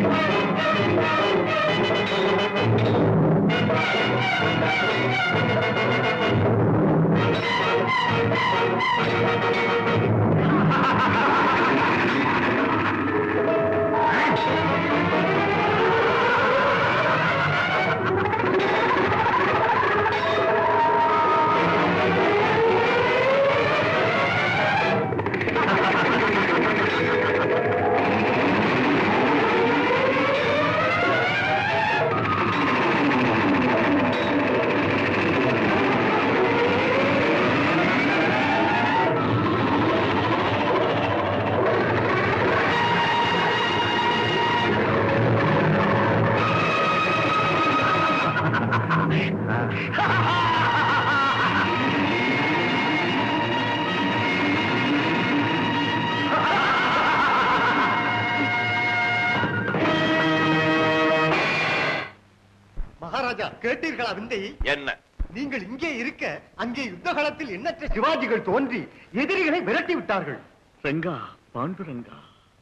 மகாராஜா கேட்டீர்களா விந்தை என்ன நீங்கள் இங்கே இருக்க அங்கே யுத்த காலத்தில் எண்ணற்ற சிவாஜிகள் தோன்றி எதிரிகளை விரட்டி விட்டார்கள் ரங்கா பாண்டுரங்கா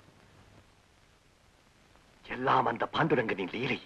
எல்லாம் அந்த பாண்டுரங்கனின் லீலை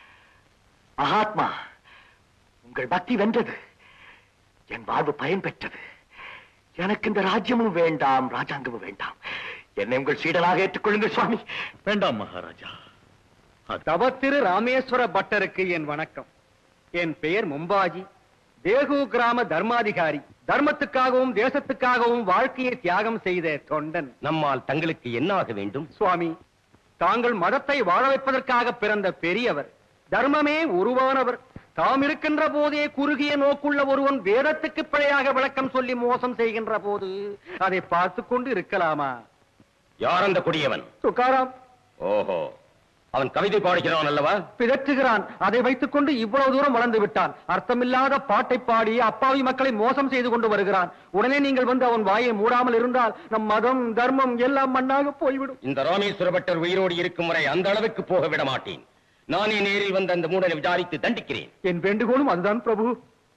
மகாத்மா உங்கள் பக்தி வென்றது என் வாழ்வு பயன் பெற்றது எனக்கு இந்த ராஜ்யமும் வேண்டாம் ராஜாங்கமும் வேண்டாம் என்னை உங்கள் சீடனாக ஏற்றுக்கொள்ளுங்கள் சுவாமி வேண்டாம் மகாராஜா தவத்திரு ராமேஸ்வர பட்டருக்கு என் வணக்கம் என் பெயர் மும்பாஜி தேகு கிராம தர்மாதிகாரி தர்மத்துக்காகவும் தேசத்துக்காகவும் வாழ்க்கையை தியாகம் செய்த தொண்டன் நம்மால் தங்களுக்கு என்ன ஆக வேண்டும் சுவாமி தாங்கள் மதத்தை வாழ வைப்பதற்காக பிறந்த பெரியவர் தர்மமே உருவானவர் தாம் இருக்கின்ற போதே குறுகிய நோக்குள்ள ஒருவன் வேதத்துக்கு பிழையாக விளக்கம் சொல்லி மோசம் செய்கின்ற போது அதை பார்த்து கொண்டு இருக்கலாமா யார் அந்த கொடியவன் துக்காராம் ஓஹோ அவன் கவிதை பாடுகிறான் அல்லவா பிதற்றுகிறான் அதை வைத்துக் கொண்டு இவ்வளவு தூரம் வளர்ந்து விட்டான் அர்த்தமில்லாத பாட்டை பாடி அப்பாவி மக்களை மோசம் செய்து கொண்டு வருகிறான் உடனே நீங்கள் வந்து அவன் வாயை மூடாமல் இருந்தால் நம் மதம் தர்மம் எல்லாம் மண்ணாக போய்விடும் இந்த ராமேஸ்வர பட்டர் உயிரோடு இருக்கும் வரை அந்த அளவுக்கு போக விட மாட்டேன் நானே நேரில் வந்து அந்த மூடனை விசாரித்து தண்டிக்கிறேன் என் வேண்டுகோளும் அதுதான் பிரபு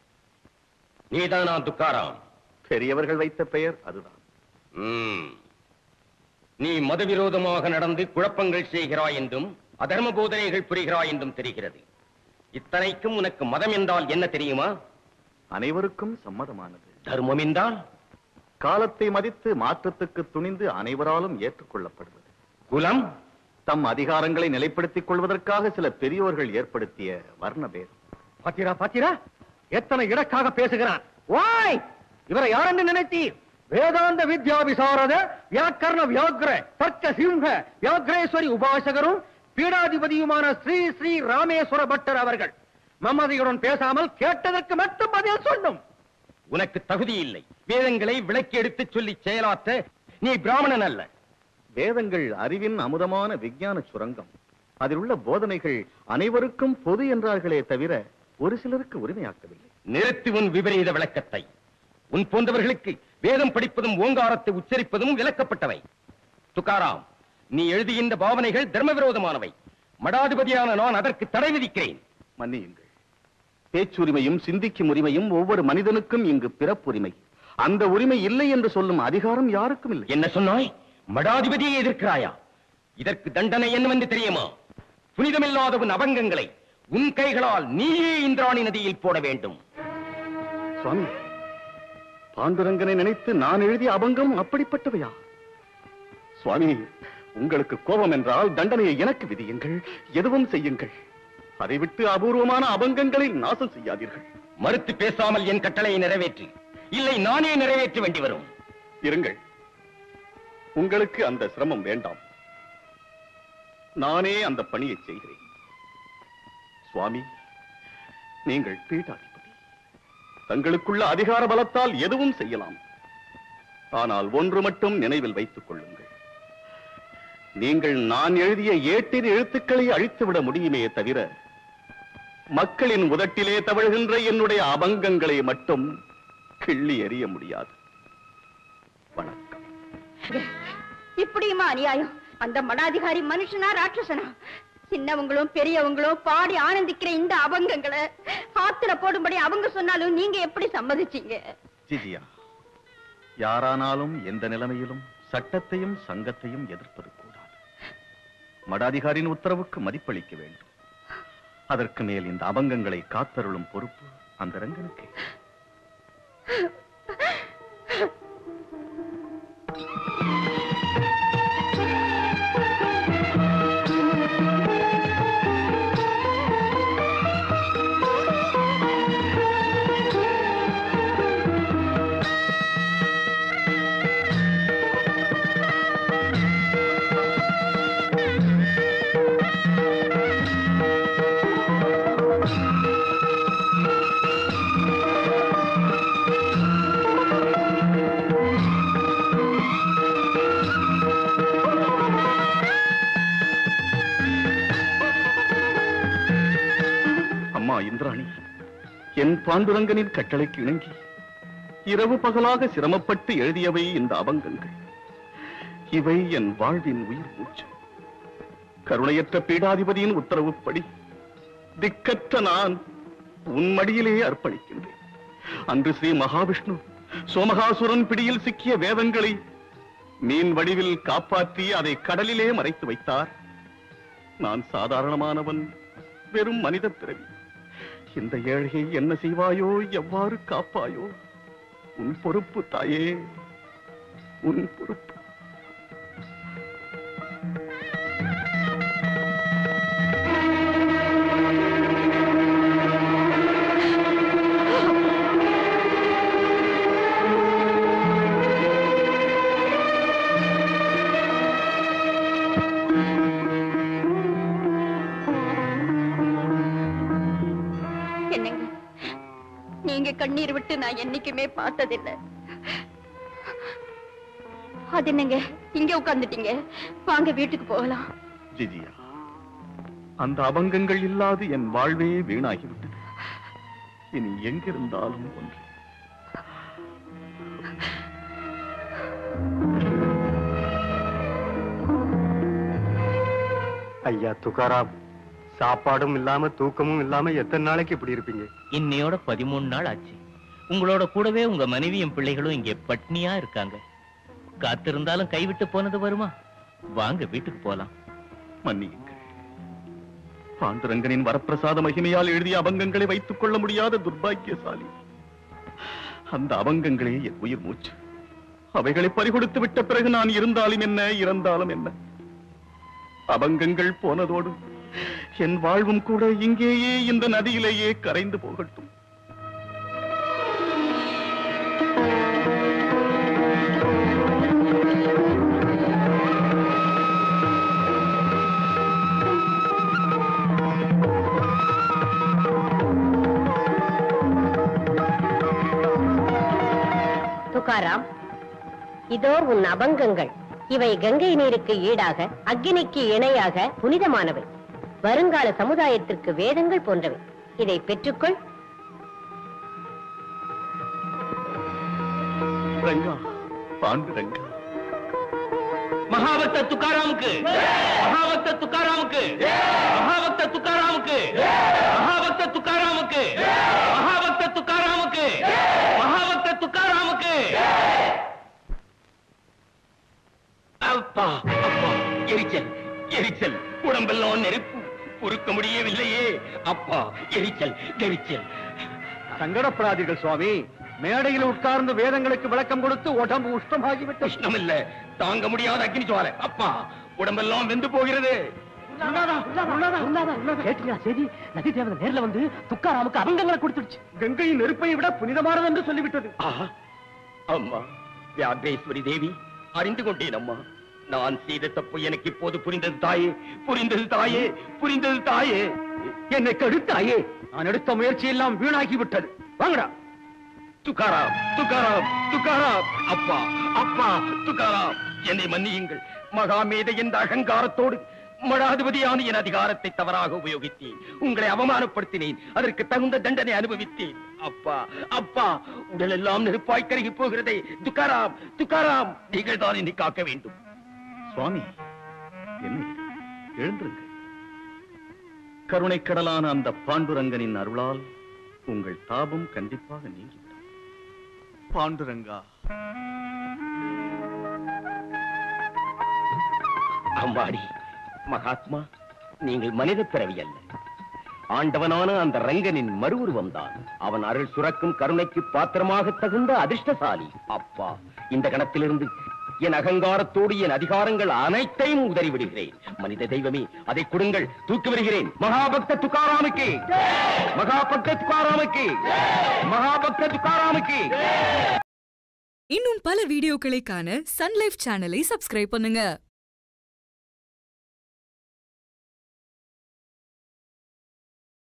நீதானா துக்காராம் பெரியவர்கள் வைத்த பெயர் அதுதான் ம். நீ மதவிரோதமாக நடந்து குழப்பங்கள் செய்கிறாய் என்றும் அதர்ம போதனைகள் புரிகிறாய் என்றும் தெரிகிறது இத்தனைக்கும் உனக்கு மதம் என்றால் என்ன தெரியுமா அனைவருக்கும் சம்மதமானது தர்மம் என்றால் காலத்தை மதித்து மாற்றத்துக்கு துணிந்து அனைவராலும் ஏற்றுக்கொள்ளப்படுவது குலம் தம் அதிகாரங்களை நிலைப்படுத்திக் கொள்வதற்காக சில பெரியோர்கள் ஏற்படுத்திய வர்ணபேதம் பாத்தீரா பாத்தீரா எத்தனை இடக்காக பேசுகிறான் வாய் இவரை யாரென்று நினைத்தீர் வேதாந்த வித்யா விசாரத வியாக்கரண வியாக்ர தர்க்க சிம்ஹ வியாக்ரேஸ்வரி உபாசகரும் பீடாதிபதியுமான ஸ்ரீ ஸ்ரீ ராமேஸ்வர பட்டர் அவர்கள் மமதையுடன் பேசாமல் கேட்டதற்கு மட்டும் பதில் சொல்லும் உனக்கு தகுதி இல்லை வேதங்களை விளக்கி எடுத்துச் சொல்லி செயலாற்ற நீ பிராமணன் அல்ல வேதங்கள் அறிவின் அமுதமான விஞ்ஞான சுரங்கம் அதில் உள்ள போதனைகள் அனைவருக்கும் பொது என்றார்களே தவிர ஒரு சிலருக்கு உரிமையாக்கவில்லை நிறுத்தி உன் விபரீத விளக்கத்தை உன் போன்றவர்களுக்கு வேதம் படிப்பதும் ஓங்காரத்தை உச்சரிப்பதும் விளக்கப்பட்டவை துக்காராம் நீ எழுதுகின்ற பாவனைகள் தர்ம விரோதமானவை மடாதிபதியான நான் அதற்கு தடை விதிக்கிறேன் மன்னியுங்கள் பேச்சுரிமையும் சிந்திக்கும் உரிமையும் ஒவ்வொரு மனிதனுக்கும் இங்கு பிறப்புரிமை அந்த உரிமை இல்லை என்று சொல்லும் அதிகாரம் யாருக்கும் இல்லை என்ன சொன்னாய் மடாதிபதியை எதிர்க்கிறாயா இதற்கு தண்டனை என்னவென்று தெரியுமா புனிதமில்லாத உன் அபங்கங்களை உன் கைகளால் நீயே இந்திராணி நதியில் போட வேண்டும் சுவாமி பாண்டுரங்கனை நினைத்து நான் எழுதிய அபங்கம் அப்படிப்பட்டவையா சுவாமி உங்களுக்கு கோபம் என்றால் தண்டனையை எனக்கு விதியுங்கள் எதுவும் செய்யுங்கள் அதை விட்டு அபூர்வமான அபங்கங்களை நாசம் செய்யாதீர்கள் மறுத்து பேசாமல் என் கட்டளையை நிறைவேற்று இல்லை நானே நிறைவேற்ற வேண்டி வரும் இருங்கள் உங்களுக்கு அந்த சிரமம் வேண்டாம் நானே அந்த பணியை செய்கிறேன் சுவாமி நீங்கள் பீட்டாதிபதி தங்களுக்குள்ள அதிகார பலத்தால் எதுவும் செய்யலாம் ஆனால் ஒன்று மட்டும் நினைவில் வைத்துக் கொள்ளுங்கள் நீங்கள் நான் எழுதிய ஏட்டின் எழுத்துக்களை அழித்துவிட முடியுமே தவிர மக்களின் உதட்டிலே தவழ்கின்ற என்னுடைய அபங்கங்களை மட்டும் கிள்ளி எறிய முடியாது வணக்கம் இப்படியுமா அநியாயம் அந்த மடாதிகாரி மனுஷனா ராட்சசனா சின்னவங்களும் பெரியவங்களும் பாடி ஆனந்திக்கிற இந்த அபங்கங்களை ஆத்துல போடும்படி அவங்க சொன்னாலும் நீங்க எப்படி சம்மதிச்சீங்க ஜிஜியா யாரானாலும் எந்த நிலைமையிலும் சட்டத்தையும் சங்கத்தையும் எதிர்ப்பது கூடாது மடாதிகாரியின் உத்தரவுக்கு மதிப்பளிக்க வேண்டும் அதற்கு மேல் இந்த அபங்கங்களை காத்தருளும் பொறுப்பு அந்த ரங்கனுக்கு அம்மா இந்திராணி என் பாண்டுரங்கனின் கட்டளைக்கு இணங்கி இரவு பகலாக சிரமப்பட்டு எழுதியவை இந்த அபங்கங்கள் இவை என் வாழ்வின் உயிர் மூச்சு கருணையற்ற பீடாதிபதியின் உத்தரவுப்படி திக்கற்ற நான் உன் மடியிலே அர்ப்பணிக்கின்றேன் அன்று ஸ்ரீ மகாவிஷ்ணு சோமகாசுரன் பிடியில் சிக்கிய வேதங்களை மீன் வடிவில் காப்பாற்றி அதை கடலிலே மறைத்து வைத்தார் நான் சாதாரணமானவன் வெறும் மனித பிறவி இந்த ஏழையை என்ன செய்வாயோ எவ்வாறு காப்பாயோ உன் பொறுப்பு தாயே உன் பொறுப்பு என்னங்க நீங்க கண்ணீர் விட்டு நான் என்னைக்குமே பார்த்ததில்லை அது என்னங்க இங்க உட்கார்ந்துட்டீங்க வாங்க வீட்டுக்கு போகலாம் ஜிஜியா அந்த அபங்கங்கள் இல்லாது என் வாழ்வே வீணாகிவிட்டது இனி எங்கிருந்தாலும் ஒன்று ஐயா துகாராம் சாப்பாடும் இல்லாம தூக்கமும் இல்லாம எத்தனை நாளைக்கு இப்படி இருப்பீங்க இன்னையோட பதிமூணு நாள் ஆச்சு உங்களோட கூடவே உங்க மனைவியும் பிள்ளைகளும் இங்கே பட்னியா இருக்காங்க காத்திருந்தாலும் கைவிட்டு போனது வருமா வாங்க வீட்டுக்கு போலாம் மன்னியுங்கள் பாண்டுரங்கனின் வரப்பிரசாத மகிமையால் எழுதிய அபங்கங்களை வைத்துக் கொள்ள முடியாத துர்பாக்கியசாலி அந்த அபங்கங்களே என் உயிர் மூச்சு அவைகளை பறிகொடுத்து விட்ட பிறகு நான் இருந்தாலும் என்ன இறந்தாலும் என்ன அபங்கங்கள் போனதோடு என் வாழ்வும் கூட இங்கேயே இந்த நதியிலேயே கரைந்து போகட்டும் துகாராம் இதோ உன் அபங்கங்கள் இவை கங்கை நீருக்கு ஈடாக அக்கினிக்கு இணையாக புனிதமானவை வருங்கால சமுதாயத்திற்கு வேதங்கள் போன்றவை இதை பெற்றுக்கொள் ரங்கா பாண்டுரங்கா மகாபக்த துக்காராமுக்கு மகாபக்த துக்காராமுக்கு மகாபக்த துக்காராமுக்கு மகாபக்த துக்காராமுக்கு மகாபக்த துக்காராமுக்கு மகாபக்த துக்காராமுக்கு அப்பா அப்பா எரிச்சல் எரிச்சல் உடம்பெல்லாம் நெருப்பு பொறுக்க முடியவில்லையே அப்பா எரிச்சல் எரிச்சல் சங்கடப்படாதீர்கள் சுவாமி மேடையில் உட்கார்ந்து வேதங்களுக்கு விளக்கம் கொடுத்து உடம்பு உஷ்டமாகிவிட்டு உஷ்ணம் இல்ல தாங்க முடியாத அக்னி ஜுவாலை அப்பா உடம்பெல்லாம் வெந்து போகிறது கேட்டீங்களா செய்தி நதி தேவதை நேர்ல வந்து துக்காராமுக்கு அபங்கங்களை கொடுத்துடுச்சு கங்கையின் நெருப்பை விட புனிதமானது என்று சொல்லிவிட்டது ஆஹா, அம்மா வியாகேஸ்வரி தேவி அறிந்து கொண்டேன் அம்மா நான் செய்த தப்பு எனக்கு இப்போது புரிந்தது தாயே புரிந்தது தாயே புரிந்தது தாயே என்னை கடுத்தாயே நான் எடுத்த முயற்சி எல்லாம் வீணாகி விட்டது வாங்கடா துக்காராம் துக்காராம் துக்காராம் அப்பா அப்பா துக்காராம் என்னை மன்னியுங்கள் மகாமேதை என்ற அகங்காரத்தோடு மடாதிபதியான என் அதிகாரத்தை தவறாக உபயோகித்தேன் உங்களை அவமானப்படுத்தினேன் அதற்கு தகுந்த தண்டனை அனுபவித்தேன் அப்பா அப்பா உடல் எல்லாம் நெருப்பாய் கருகி போகிறதே துக்காராம் துக்காராம் நீங்கள் தான் என்னை காக்க வேண்டும் சுவாமி என்ன இது? எழுந்திருங்கள் கருணைக்கடலான அந்த பாண்டுரங்கனின் அருளால் உங்கள் தாபம் கண்டிப்பாக நீங்கிவிடும் பாண்டுரங்கா அம்மாடி மகாத்மா நீங்கள் மனித பிறவி அல்ல ஆண்டவனான அந்த ரங்கனின் மறு உருவம்தான் அவன் அருள் சுரக்கும் கருணைக்கு பாத்திரமாக தகுந்த அதிர்ஷ்டசாலி அப்பா இந்த கணத்திலிருந்து என் அகங்காரத்தோடு என் அதிகாரங்கள் அனைத்தையும் உதறி விடுகிறேன் மனித தெய்வமே அதை கொடுங்கள் தூக்கி வருகிறேன் மகாபக்த துக்காராமுக்கு மகாபக்த துக்காராமுக்கு மகாபக்த துக்காராமுக்கு இன்னும் பல வீடியோக்களை காண சன் லைஃப் சேனலை சப்ஸ்கிரைப் பண்ணுங்க